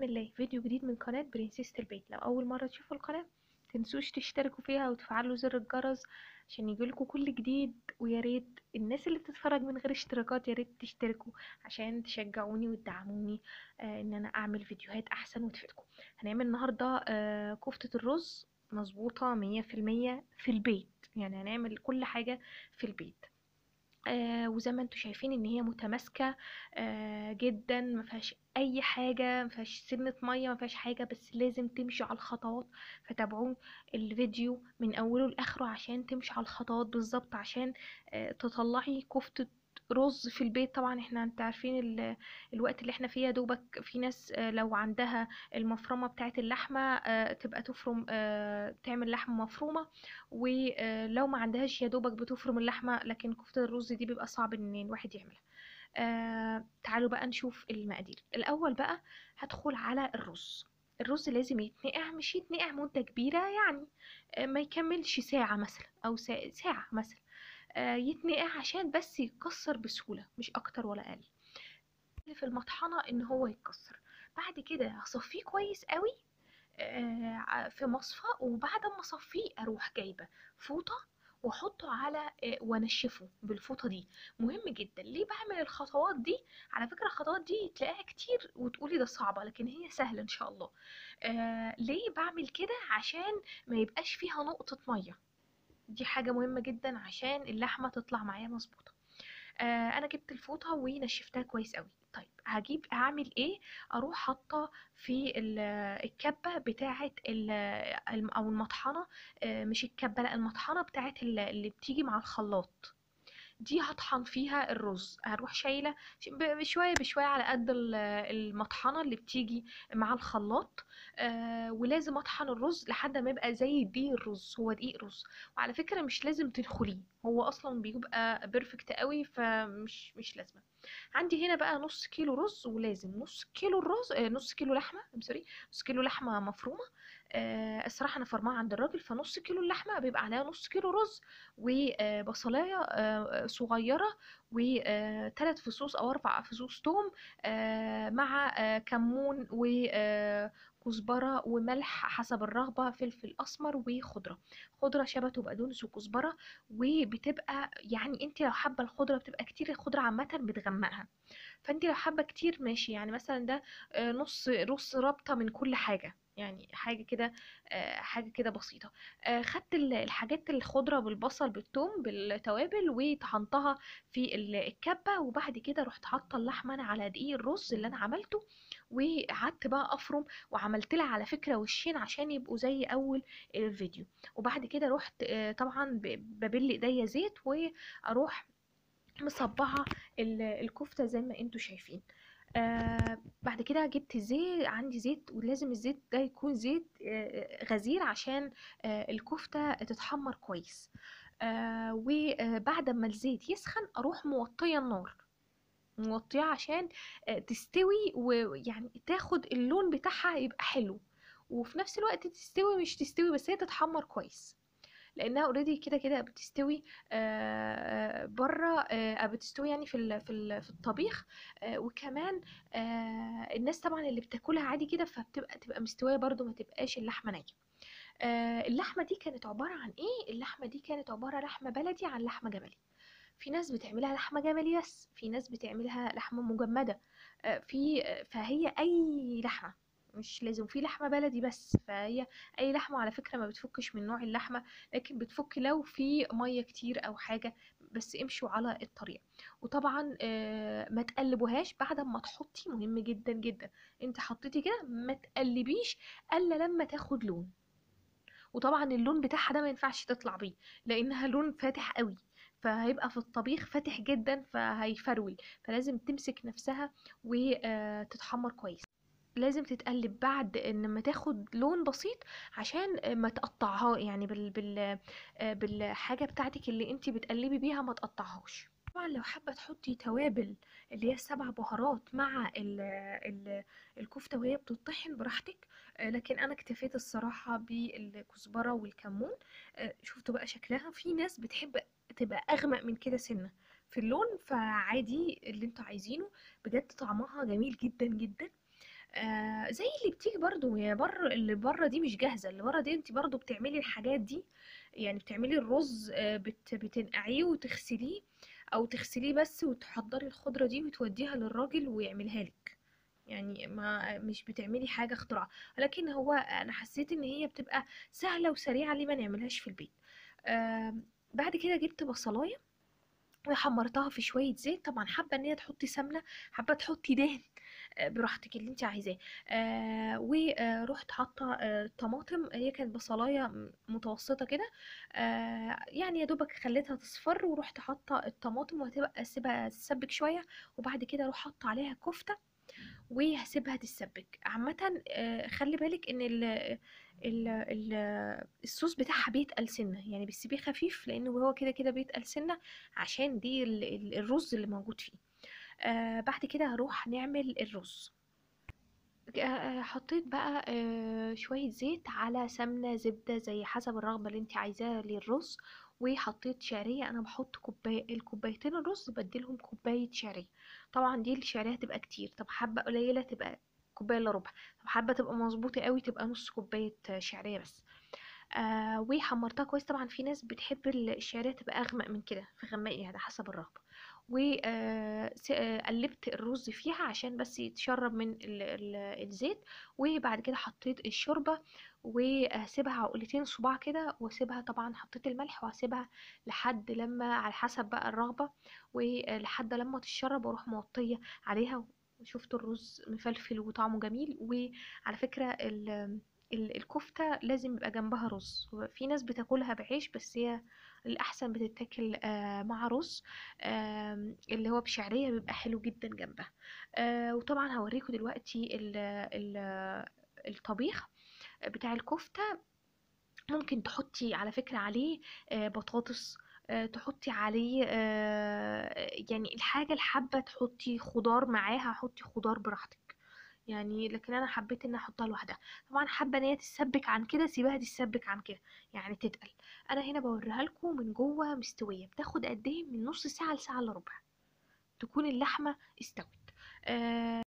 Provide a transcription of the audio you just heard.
بسم الله فيديو جديد من قناة برنسيسة البيت لو أول مرة تشوفوا القناة متنسوش تشتركوا فيها وتفعلوا زر الجرس عشان يجيلكوا كل جديد ويا ريت الناس اللي بتتفرج من غير اشتراكات يا ريت تشتركوا عشان تشجعوني وتدعموني آه ان انا اعمل فيديوهات احسن وتفيدكم هنعمل النهاردة آه كفتة الرز مظبوطة مية في المية في البيت يعني هنعمل كل حاجة في البيت آه وزي ما انتم شايفين ان هي متماسكه آه جدا ما فيهاش اي حاجه ما فيهاش سنه ميه ما فيهاش حاجه بس لازم تمشي على الخطوات فتابعوا الفيديو من اوله لاخره عشان تمشي على الخطوات بالظبط عشان آه تطلعي كفته رز في البيت طبعا احنا انت عارفين ال- الوقت اللي احنا فيه يا دوبك في ناس آه، لو عندها المفرمه بتاعه اللحمه آه، تبقى تفرم آه، تعمل لحمه مفرومه ولو ما عندهاش يا دوبك بتفرم اللحمه لكن كفته الرز دي بيبقى صعب ان الواحد يعملها آه تعالوا بقى نشوف المقادير الاول بقى هدخل على الرز الرز لازم يتنقع مش يتنقع مدة كبيرة يعني آه، ما يكملش ساعة مثلا أو سا- ساعة مثلا آه، يتنقع عشان بس يتكسر بسهولة مش أكتر ولا أقل اللي في المطحنة إن هو يتكسر بعد كده هصفيه كويس قوي آه، في مصفى وبعد ما اصفيه اروح جايبه فوطه واحطه على آه، وانشفه بالفوطه دي مهم جدا ليه بعمل الخطوات دي على فكره الخطوات دي تلاقيها كتير وتقولي ده صعبه لكن هي سهله ان شاء الله آه ليه بعمل كده عشان ما يبقاش فيها نقطه ميه دي حاجه مهمه جدا عشان اللحمه تطلع معايا مظبوطه آه انا جبت الفوطه ونشفتها كويس قوي طيب هجيب هعمل ايه اروح حاطه في ال- الكبه بتاعه ال- الم- او المطحنه آه، مش الكبه لا المطحنه بتاعه ال- اللي بتيجي مع الخلاط دي هطحن فيها الرز هروح شايله ش- ب- بشويه بشويه على قد ال- المطحنه اللي بتيجي مع الخلاط آه ولازم اطحن الرز لحد ما يبقى زي دقيق الرز هو دقيق رز وعلى فكره مش لازم تدخليه هو اصلا بيبقى بيرفكت قوي فمش مش لازمه عندي هنا بقى نص كيلو رز ولازم نص كيلو الرز آه نص كيلو لحمه ام سوري نص كيلو لحمه مفرومه آه الصراحه انا فرماها عند الراجل فنص كيلو اللحمه بيبقى عليها نص كيلو رز وبصلايه صغيره وثلاث فصوص او اربع فصوص توم آه، مع آه، كمون وكزبره وملح حسب الرغبه فلفل اسمر وخضره خضره شبت وبقدونس وكزبره وبتبقى يعني انت لو حابه الخضره بتبقى كتير الخضره عامه بتغمقها فانت لو حابه كتير ماشي يعني مثلا ده آه، نص نص رابطه من كل حاجه يعني حاجه كده آه، حاجه كده بسيطه آه، خدت ال- الحاجات الخضره بالبصل بالثوم بالتوابل وطحنتها في ال- الكبه وبعد كده رحت حاطه اللحمه انا على دقيق الرز اللي انا عملته وقعدت بقى افرم وعملت لها على فكره وشين عشان يبقوا زي اول الفيديو وبعد كده رحت آه، طبعا ب- ببل ايديا زيت واروح مصبعه ال- الكفته زي ما انتوا شايفين آه بعد كده جبت زيت عندي زيت ولازم الزيت ده يكون زيت آه غزير عشان آه الكفتة تتحمر كويس آه وبعد ما الزيت يسخن اروح موطية النار موطية عشان آه تستوي ويعني تاخد اللون بتاعها يبقى حلو وفي نفس الوقت تستوي مش تستوي بس هي تتحمر كويس لانها اوريدي كده كده بتستوي بره بتستوي يعني في ال- في ال- في الطبيخ آه، وكمان آه، الناس طبعا اللي بتاكلها عادي كده فبتبقى تبقى مستويه برضو ما تبقاش اللحمه نيه آه، اللحمه دي كانت عباره عن ايه اللحمه دي كانت عباره لحمه بلدي عن لحمه جملي في ناس بتعملها لحمه جملي بس في ناس بتعملها لحمه مجمده آه، في آه، فهي اي لحمه مش لازم في لحمه بلدي بس فهي اي لحمه على فكره ما بتفكش من نوع اللحمه لكن بتفك لو في ميه كتير او حاجه بس امشوا على الطريقه وطبعا آه، ما تقلبوهاش بعد ما تحطي مهم جدا جدا انت حطيتي كده ما تقلبيش الا لما تاخد لون وطبعا اللون بتاعها ده ما ينفعش تطلع بيه لانها لون فاتح قوي فهيبقى في الطبيخ فاتح جدا فهيفرول فلازم تمسك نفسها وتتحمر كويس لازم تتقلب بعد ان ما تاخد لون بسيط عشان ما تقطعها يعني بال بال آه، بالحاجه بتاعتك اللي انت بتقلبي بيها ما تقطعهاش طبعا لو حابه تحطي توابل اللي هي السبع بهارات مع ال ال الكفته وهي بتطحن براحتك آه، لكن انا اكتفيت الصراحه بالكزبره والكمون آه، شفتوا بقى شكلها في ناس بتحب تبقى اغمق من كده سنه في اللون فعادي اللي انتوا عايزينه بجد طعمها جميل جدا جدا آه زي اللي بتيجي برضو هي بره اللي بره دي مش جاهزه اللي بره دي انت برضو بتعملي الحاجات دي يعني بتعملي الرز آه بت بتنقعيه وتغسليه او تغسليه بس وتحضري الخضره دي وتوديها للراجل ويعملها لك يعني ما مش بتعملي حاجه اختراع لكن هو انا حسيت ان هي بتبقى سهله وسريعه ليه ما نعملهاش في البيت آه بعد كده جبت بصلايه وحمرتها في شويه زيت طبعا حابه ان هي تحطي سمنه حابه تحطي دهن آه، براحتك اللي انت عايزاه آه ورحت حاطه آه طماطم هي كانت بصلايه م- متوسطه كده آه يعني يا دوبك خليتها تصفر ورحت حاطه الطماطم وهتبقى اسيبها تسبك شويه وبعد كده اروح حاطه عليها كفته وهسيبها تتسبك عامة آه، خلي بالك ان ال ال ال الصوص بتاعها بيتقل سنة يعني بتسيبيه خفيف لانه هو كده كده بيتقل سنة عشان دي ال- ال- الرز اللي موجود فيه آه بعد كده هروح نعمل الرز آه، حطيت بقى آه، شوية زيت على سمنة زبدة زي حسب الرغبة اللي انت عايزاها للرز وحطيت شعرية انا بحط كوباية الكوبايتين الرز بديلهم كوباية شعرية طبعا دي الشعرية هتبقى كتير طب حبة قليلة تبقى كوباية الا ربع طب حبة تبقى مظبوطة قوي تبقى نص كوباية آه، شعرية بس آه وحمرتها كويس طبعا في ناس بتحب الشعرية تبقى اغمق من كده فغمقي على حسب الرغبة وقلبت الرز فيها عشان بس يتشرب من ال- ال- الزيت وبعد كده حطيت الشوربة وهسيبها عقلتين صباع كده واسيبها طبعا حطيت الملح وهسيبها لحد لما على حسب بقى الرغبة ولحد لما تتشرب واروح موطية عليها وشفت الرز مفلفل وطعمه جميل وعلى فكرة ال ال- الكفتة لازم يبقى جنبها رز في ناس بتاكلها بعيش بس هي الأحسن بتتاكل آه، مع رز آم، اللي هو بشعرية بيبقى حلو جدا جنبها آه، وطبعا هوريكم دلوقتي ال ال الطبيخ بتاع الكفتة ممكن تحطي على فكرة عليه آه، بطاطس آه، تحطي عليه آه، يعني الحاجة اللي حابة تحطي خضار معاها حطي خضار براحتك يعني لكن انا حبيت ان احطها لوحدها طبعا حابه ان هي تتسبك عن كده سيبها تتسبك عن كده يعني تتقل انا هنا بوريها لكم من جوه مستويه بتاخد قد ايه من نص ساعه لساعه الا ربع تكون اللحمه استوت آه